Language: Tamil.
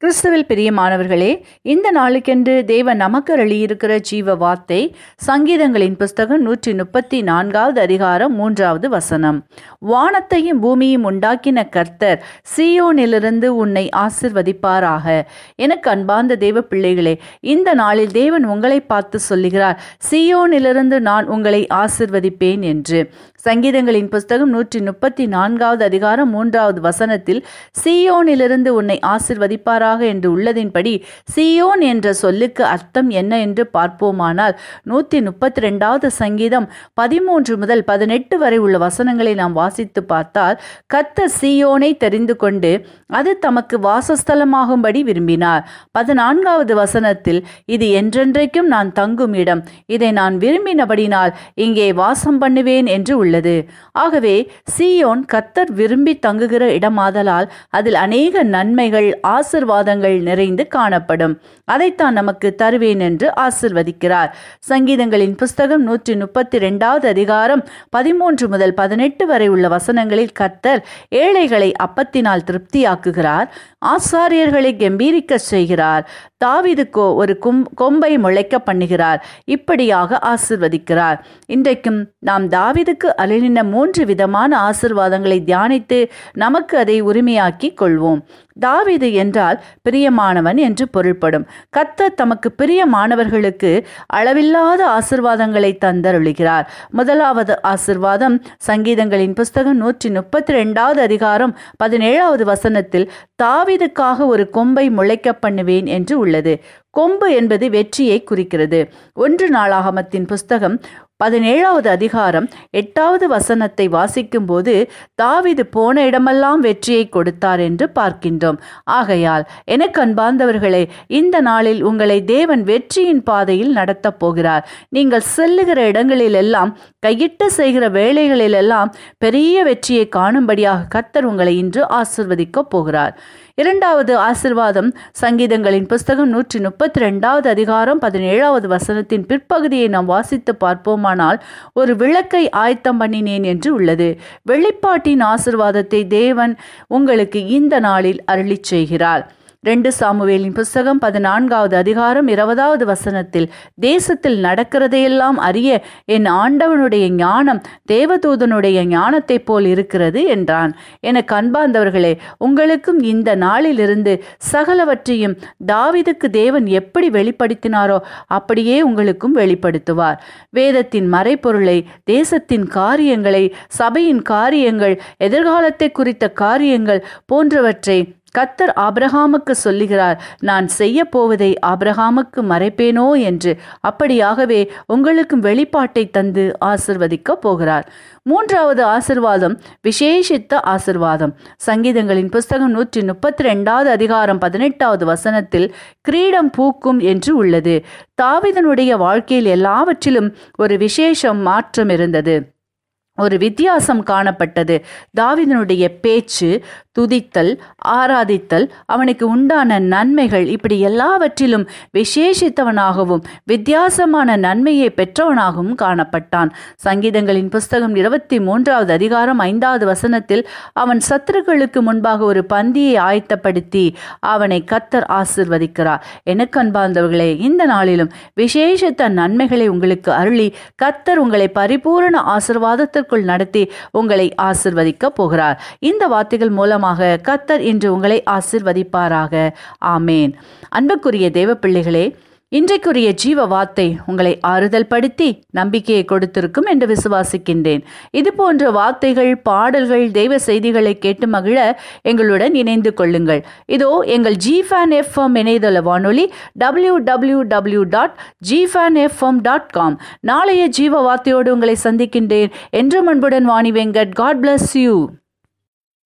கிறிஸ்துவில் பிரியமானவர்களே இந்த நாளுக்கென்று தேவன் நமக்கு அருளியிருக்கிற ஜீவ வார்த்தை சங்கீதங்களின் புஸ்தகம் நூற்றி முப்பத்தி நான்காவது அதிகாரம் மூன்றாவது வசனம் வானத்தையும் பூமியும் உண்டாக்கின கர்த்தர் சீயோனிலிருந்து உன்னை ஆசிர்வதிப்பாராக எனக்கு அன்பார்ந்த தேவ பிள்ளைகளே இந்த நாளில் தேவன் உங்களை பார்த்து சொல்லுகிறார் சீயோனிலிருந்து நான் உங்களை ஆசிர்வதிப்பேன் என்று சங்கீதங்களின் புஸ்தகம் நூற்றி முப்பத்தி நான்காவது அதிகாரம் மூன்றாவது வசனத்தில் சீயோனிலிருந்து உன்னை ஆசிர்வதிப்பாராக என்று உள்ளதின்படி சீயோன் என்ற சொல்லுக்கு அர்த்தம் என்ன என்று பார்ப்போமானால் நூற்றி முப்பத்தி ரெண்டாவது சங்கீதம் பதிமூன்று முதல் பதினெட்டு வரை உள்ள வசனங்களை நாம் வாசித்து பார்த்தால் கத்த சீயோனை தெரிந்து கொண்டு அது தமக்கு வாசஸ்தலமாகும்படி விரும்பினார் பதினான்காவது வசனத்தில் இது என்றென்றைக்கும் நான் தங்கும் இடம் இதை நான் விரும்பினபடினால் இங்கே வாசம் பண்ணுவேன் என்று உள்ளது ஆகவே சீயோன் கத்தர் விரும்பி தங்குகிற இடமாதலால் அதில் அநேக நன்மைகள் ஆசிர்வாதங்கள் நிறைந்து காணப்படும் அதைத்தான் நமக்கு தருவேன் என்று ஆசிர்வதிக்கிறார் சங்கீதங்களின் புஸ்தகம் நூற்றி முப்பத்தி ரெண்டாவது அதிகாரம் பதிமூன்று முதல் பதினெட்டு வரை உள்ள வசனங்களில் கத்தர் ஏழைகளை அப்பத்தினால் திருப்தியாக்குகிறார் ஆசாரியர்களை கம்பீரிக்க செய்கிறார் தாவிதுக்கோ ஒரு கும் கொம்பை முளைக்க பண்ணுகிறார் இப்படியாக ஆசிர்வதிக்கிறார் இன்றைக்கும் நாம் தாவிதுக்கு அருளின மூன்று விதமான ஆசிர்வாதங்களை தியானித்து நமக்கு அதை உரிமையாக்கி கொள்வோம் தாவிது என்றால் பிரியமானவன் என்று பொருள்படும் கத்தர் தமக்கு பிரியமானவர்களுக்கு அளவில்லாத ஆசிர்வாதங்களை தந்தருளுகிறார் முதலாவது ஆசிர்வாதம் சங்கீதங்களின் புஸ்தகம் நூற்றி முப்பத்தி ரெண்டாவது அதிகாரம் பதினேழாவது வசனத்தில் தாவிதுக்காக ஒரு கொம்பை முளைக்க பண்ணுவேன் என்று உள்ளது கொம்பு என்பது வெற்றியை குறிக்கிறது ஒன்று நாளாகமத்தின் புஸ்தகம் பதினேழாவது அதிகாரம் எட்டாவது வசனத்தை வாசிக்கும்போது தாவிது போன இடமெல்லாம் வெற்றியை கொடுத்தார் என்று பார்க்கின்றோம் ஆகையால் எனக்கு அன்பார்ந்தவர்களே இந்த நாளில் உங்களை தேவன் வெற்றியின் பாதையில் நடத்தப் போகிறார் நீங்கள் செல்லுகிற இடங்களிலெல்லாம் கையிட்டு செய்கிற வேலைகளிலெல்லாம் பெரிய வெற்றியை காணும்படியாக கத்தர் உங்களை இன்று ஆசிர்வதிக்கப் போகிறார் இரண்டாவது ஆசிர்வாதம் சங்கீதங்களின் புஸ்தகம் நூற்றி முப்பத்தி ரெண்டாவது அதிகாரம் பதினேழாவது வசனத்தின் பிற்பகுதியை நாம் வாசித்து பார்ப்போமானால் ஒரு விளக்கை ஆயத்தம் பண்ணினேன் என்று உள்ளது வெளிப்பாட்டின் ஆசிர்வாதத்தை தேவன் உங்களுக்கு இந்த நாளில் அருளிச் செய்கிறார் ரெண்டு சாமுவேலின் புஸ்தகம் பதினான்காவது அதிகாரம் இருபதாவது வசனத்தில் தேசத்தில் நடக்கிறதையெல்லாம் அறிய என் ஆண்டவனுடைய ஞானம் தேவதூதனுடைய ஞானத்தைப் போல் இருக்கிறது என்றான் எனக்கு அன்பார்ந்தவர்களே உங்களுக்கும் இந்த நாளிலிருந்து சகலவற்றையும் தாவிதுக்கு தேவன் எப்படி வெளிப்படுத்தினாரோ அப்படியே உங்களுக்கும் வெளிப்படுத்துவார் வேதத்தின் மறைப்பொருளை தேசத்தின் காரியங்களை சபையின் காரியங்கள் எதிர்காலத்தை குறித்த காரியங்கள் போன்றவற்றை கத்தர் ஆபிரகாமுக்கு சொல்லுகிறார் நான் செய்ய போவதை ஆபிரகாமுக்கு மறைப்பேனோ என்று அப்படியாகவே உங்களுக்கும் வெளிப்பாட்டை தந்து ஆசிர்வதிக்க போகிறார் மூன்றாவது ஆசிர்வாதம் விசேஷித்த ஆசிர்வாதம் சங்கீதங்களின் புஸ்தகம் நூற்றி முப்பத்தி ரெண்டாவது அதிகாரம் பதினெட்டாவது வசனத்தில் கிரீடம் பூக்கும் என்று உள்ளது தாவிதனுடைய வாழ்க்கையில் எல்லாவற்றிலும் ஒரு விசேஷம் மாற்றம் இருந்தது ஒரு வித்தியாசம் காணப்பட்டது தாவிதனுடைய பேச்சு துதித்தல் ஆராதித்தல் அவனுக்கு உண்டான நன்மைகள் இப்படி எல்லாவற்றிலும் விசேஷித்தவனாகவும் வித்தியாசமான நன்மையை பெற்றவனாகவும் காணப்பட்டான் சங்கீதங்களின் புஸ்தகம் இருபத்தி மூன்றாவது அதிகாரம் ஐந்தாவது வசனத்தில் அவன் சத்துருக்களுக்கு முன்பாக ஒரு பந்தியை ஆயத்தப்படுத்தி அவனை கத்தர் ஆசிர்வதிக்கிறார் எனக்கு அன்பார்ந்தவர்களே இந்த நாளிலும் விசேஷத்த நன்மைகளை உங்களுக்கு அருளி கத்தர் உங்களை பரிபூரண ஆசிர்வாதத்திற்குள் நடத்தி உங்களை ஆசிர்வதிக்க போகிறார் இந்த வார்த்தைகள் மூலமாக கத்தர் இன்று உங்களை ஆசிர்வதிப்பாராக ஆமேன் அன்புக்குரிய தேவ பிள்ளைகளே இன்றைக்குரிய ஜீவ வார்த்தை உங்களை ஆறுதல் படுத்தி நம்பிக்கையை கொடுத்திருக்கும் என்று விசுவாசிக்கின்றேன் இது போன்ற வார்த்தைகள் பாடல்கள் தெய்வ செய்திகளை கேட்டு மகிழ எங்களுடன் இணைந்து கொள்ளுங்கள் இதோ எங்கள் ஜிஃபேன் எஃப்எம் இணையதள வானொலி டபிள்யூ டபிள்யூ டபிள்யூ டாட் ஜிஃபேன் எஃப்எம் டாட் காம் நாளைய ஜீவ வார்த்தையோடு உங்களை சந்திக்கின்றேன் என்றும் அன்புடன் Vani Venkat God bless you